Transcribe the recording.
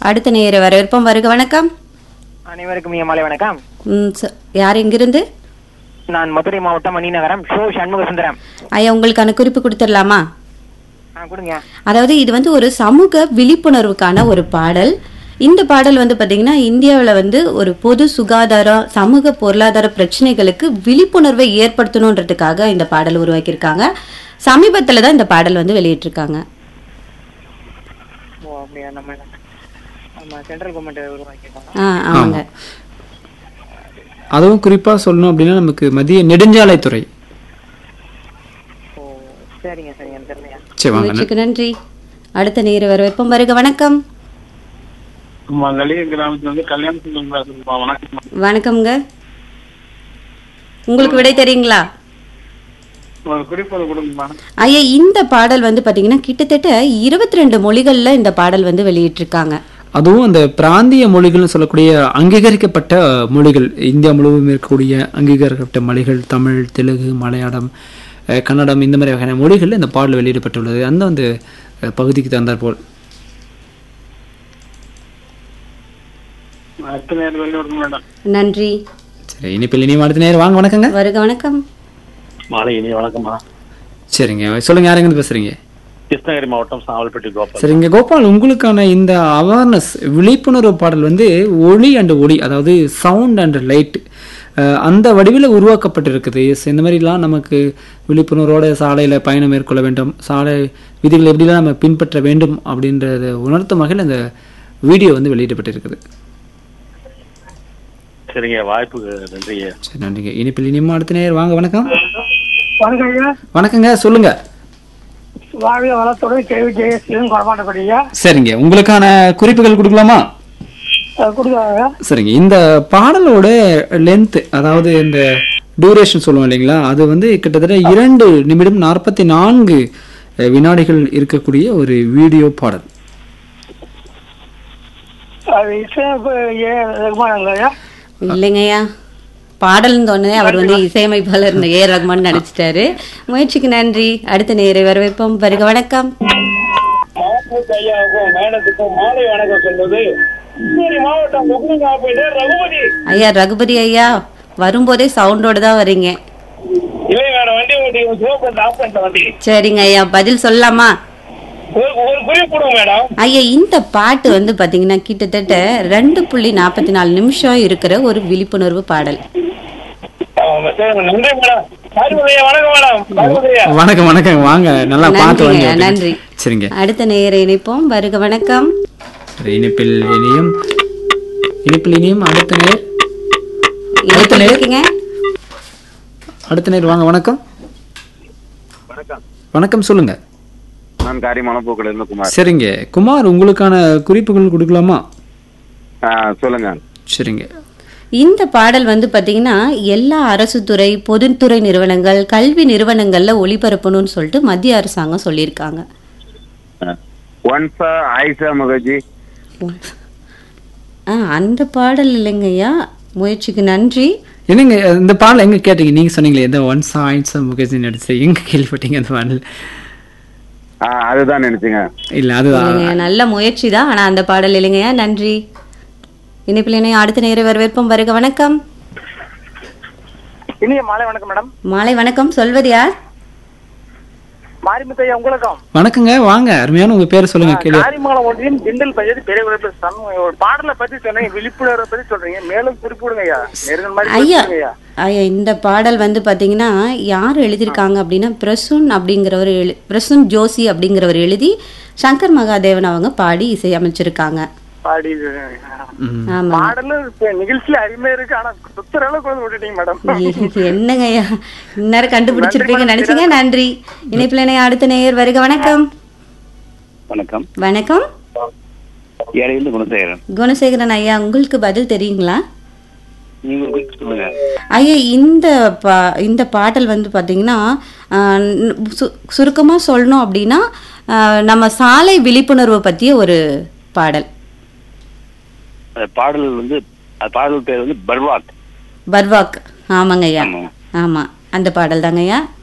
அடுத்த நேர வரவேற்போம் வருக வணக்கம் அனைவருக்கும் இனிய மாலை வணக்கம் ம், ச- யார் எங்கிருந்து நான் மதுரை மாவட்டம் மணிநகரம் ஷோ சண்முக சுந்தரம் ஐயா உங்களுக்கான குறிப்பு கொடுத்துடலாமா ஆ கொடுங்க அதாவது இது வந்து ஒரு சமூக விழிப்புணர்வுக்கான ஒரு பாடல் இந்த பாடல் வந்து பாத்தீங்கன்னா இந்தியாவில் வந்து ஒரு பொது சுகாதாரம் சமூக பொருளாதார பிரச்சனைகளுக்கு விழிப்புணர்வை ஏற்படுத்தணுன்றதுக்காக இந்த பாடல் உருவாக்கியிருக்காங்க சமீபத்தில் தான் இந்த பாடல் வந்து வெளியிட்டிருக்காங்க ஓ அப்படியா நம்ம நம்ம சென்ட்ரல் கவர்மெண்ட் உருவாக்கியிருக்கோம் ஆ ஆமாங்க அதுவும் குறிப்பா சொல்லணும் அப்படின்னா நமக்கு மத்திய நெடுஞ்சாலைத்துறை ஓ சரிங்க சரிங்க எனக்கு தெரியலையா சரி வாங்க முயற்சிக்கு நன்றி அடுத்த நேர வரவேற்போம் வருக வணக்கம் மகளிர் கிராமத்துல இருந்து கல்யாண சுந்தரம் பேசுறேன்ப்பா. வணக்கம் வணக்கம்ங்க உங்களுக்கு விடை தெரியுங்களா ஒரு குறிப்பு கொடுங்கம்மா ஐயா இந்த பாடல் வந்து பாத்தீங்கன்னா கிட்டத்தட்ட இருபத்தி ரெண்டு மொழிகள்ல இந்த பாடல் வந்து வெளியிட்டிருக்காங்க அதுவும் அந்த பிராந்திய மொழிகள்னு சொல்லக்கூடிய அங்கீகரிக்கப்பட்ட மொழிகள் இந்தியா முழுவதும் இருக்கக்கூடிய அங்கீகரிக்கப்பட்ட மொழிகள் தமிழ் தெலுங்கு மலையாளம் அஹ், கன்னடம் இந்த மாதிரி வகையான மொழிகளில் இந்த பாடல் வெளியிடப்பட்டுள்ளது அந்த வந்து அஹ், பகுதிக்கு தந்தார் போல் அடுத்த நேரம் வெளியே விடுங்க மேடம் நன்றி சரி இனிப்பில் இனியும் அடுத்த நேரம் வாங்க வணக்கங்க வருக வணக்கம் மாலை இனிய வணக்கம்மா சரிங்க சொல்லுங்க யாருங்க பேசுறீங்க கிருஷ்ணகிரி மாவட்டம் சாவல்பட்டி கோபால் சரிங்க கோபால் உங்களுக்கான இந்த அவேர்னஸ் விழிப்புணர்வு பாடல் வந்து ஒளி அண்ட் ஒளி அதாவது சவுண்ட் அண்ட் லைட் அந்த வடிவில் உருவாக்கப்பட்டிருக்குது எஸ் இந்த மாதிரிலாம் நமக்கு விழிப்புணர்வோட சாலையில் பயணம் மேற்கொள்ள வேண்டும் சாலை விதிகளை எப்படிலாம் நம்ம பின்பற்ற வேண்டும் அப்படின்றத உணர்த்தும் வகையில் இந்த வீடியோ வந்து வெளியிடப்பட்டிருக்குது சரிங்க வாய்ப்புக்கு நன்றி சரி நன்றிங்க இனிப்பில் இனிமே அடுத்த நேரம் வாங்க வணக்கம் வணக்கம் ஐயா வணக்கங்க சொல்லுங்க வாழ்க வளத்துடன் கேள்வி ஜெயஸ்ரீன் குறமாட்டப்படியா சரிங்க உங்களுக்கான குறிப்புகள் கொடுக்கலாமா கொடுக்குறாங்க சரிங்க இந்த பாடலோட லென்த் அதாவது இந்த டியூரேஷன் சொல்லுவோம் இல்லைங்களா அது வந்து கிட்டத்தட்ட இரண்டு நிமிடம் நாற்பத்தி நான்கு அஹ், வினாடிகள் இருக்கக்கூடிய ஒரு வீடியோ பாடல் அது இசையமைப்பு ஏ ரகுமானங்களா இல்லைங்கய்யா பாடல்னு தோணுதே அவர் வந்து இசையமைப்பாளர் இந்த ஏ ரகுமான் நினைச்சிட்டாரு முயற்சிக்கு நன்றி அடுத்த நேரை வரவேற்போம் வருக வணக்கம் ஐயாவுக்கும் மேடத்துக்கும் மாலை வணக்கம் சொல்வது கிருஷ்ணகிரி மாவட்டம் முகுங்காப்பேட்டை ரகுபதி ஐயா ரகுபதி ஐயா வரும்போதே சவுண்டோட தான் வரீங்க இல்லை மேடம் வண்டி ஓட்டி சிவப்பு ஆஃப் பண்ணிட்ட வண்டி சரிங்க ஐயா பதில் சொல்லலாமா ஒரு ஒரு குறிப்பு கொடுங்க மேடம் ஐயா இந்த பாட்டு வந்து பாத்தீங்கன்னா கிட்டத்தட்ட ரெண்டு புள்ளி நாற்பத்தி நாலு நிமிஷம் இருக்கிற ஒரு விழிப்புணர்வு பாடல் ஆமா, சரிங்க நன்றி மேடம் காரிமலையா வணக்கம் மேடம் காரிமலையா வணக்கம் வணக்கம் வாங்க நல்லா பார்த்து நன்றிங்க, வாங்க நன்றி. சரிங்க அடுத்த நேர இணைப்போம் வருக வணக்கம் சரி, இனிப்பில் இனியும் இனிப்பில் இனியும் அடுத்த நேர் இணைப்பில் இருக்கீங்க அடுத்த நேர் வாங்க வணக்கம் வணக்கம் வணக்கம் சொல்லுங்க நான் காரியமான பூக்கடையில இருந்து குமார் சரிங்க குமார் உங்களுக்கான குறிப்புகள் கொடுக்கலாமா ஆ, சொல்லுங்க சரிங்க இந்த பாடல் வந்து பாத்தீங்கன்னா எல்லா அரசு துறை பொதுத்துறை நிறுவனங்கள் கல்வி நிறுவனங்கள்ல ஒளிபரப்பணும்னு சொல்லிட்டு மத்திய அரசாங்கம் சொல்லியிருக்காங்க ஒன்சா ஆயிஷா முகர்ஜி ஆ அந்த பாடல் இல்லைங்கய்யா முயற்சிக்கு நன்றி என்னங்க இந்த பாடல் எங்க கேட்டீங்க நீங்க சொன்னீங்களே இந்த ஒன் சாயின்ஸ் முகேஷ் நடிச்சு எங்க கேள்விப்பட்டீங்க அந்த பாடல் ஆ, அதுதான் நினைச்சுங்க இல்ல அதுதான் இல்லைங்கய்யா நல்ல முயற்சி தான் ஆனா அந்த பாடல் இல்லைங்கய்யா நன்றி இணைப்பில் இணைய அடுத்த நேர வரவேற்போம் வருக வணக்கம் இனிய மாலை வணக்கம் மேடம் மாலை வணக்கம் சொல்வது யார் மாரிமுத்தையா உங்களுக்கும் வணக்கங்க வாங்க அருமையான உங்க பேரை சொல்லுங்க கேள்வி காரிமங்கலம் ஒன்றியம் திண்டல் பகுதி பெரிய குழப்ப ஒரு பாடலை பத்தி சொன்னீங்க விழிப்புணர்வை பத்தி சொல்றீங்க மேலும் குறிப்பிடுங்க ஐயா நெருங்கல் மாதிரி ஐயா குறிப்பிடுங்க ஐயா ஐயா இந்த பாடல் வந்து பாத்தீங்கன்னா யார் எழுதியிருக்காங்க அப்படின்னா பிரசுன் அப்படிங்கிறவர் எழு பிரசுன் ஜோஷி அப்படிங்கிறவர் எழுதி சங்கர் மகாதேவன் அவங்க பாடி இசையமைச்சிருக்காங்க பாடி ம். ஆமா பாடலு இப்ப நிகழ்ச்சியில அருமையா இருக்கு ஆனா சுத்துற அளவுக்கு வந்து விட்டுட்டீங்க மேடம் என்னங்க ஐயா இந்நேரம் கண்டுபிடிச்சிருப்பீங்க நினைச்சீங்க நன்றி இணைப்பில் இணைய அடுத்த நேயர் வருக வணக்கம் வணக்கம் வணக்கம் ஏழையிலிருந்து குணசேகரன் குணசேகரன் ஐயா உங்களுக்கு பதில் தெரியுங்களா நீங்க ஒரு குறிப்பு சொல்லுங்க ஐயா இந்த பா இந்த பாடல் வந்து பார்த்தீங்கன்னா ஆஹ், சு- சுருக்கமா சொல்லணும் அப்படின்னா ஆஹ், நம்ம சாலை விழிப்புணர்வு பற்றிய ஒரு பாடல் அந்த பாடல் வந்து அது பாடல் பேர் வந்து பர்வாக் பர்வாக் ஆமாங்க ஐயா ஆமா. ஆமா அந்த பாடல் தாங்க ஐயா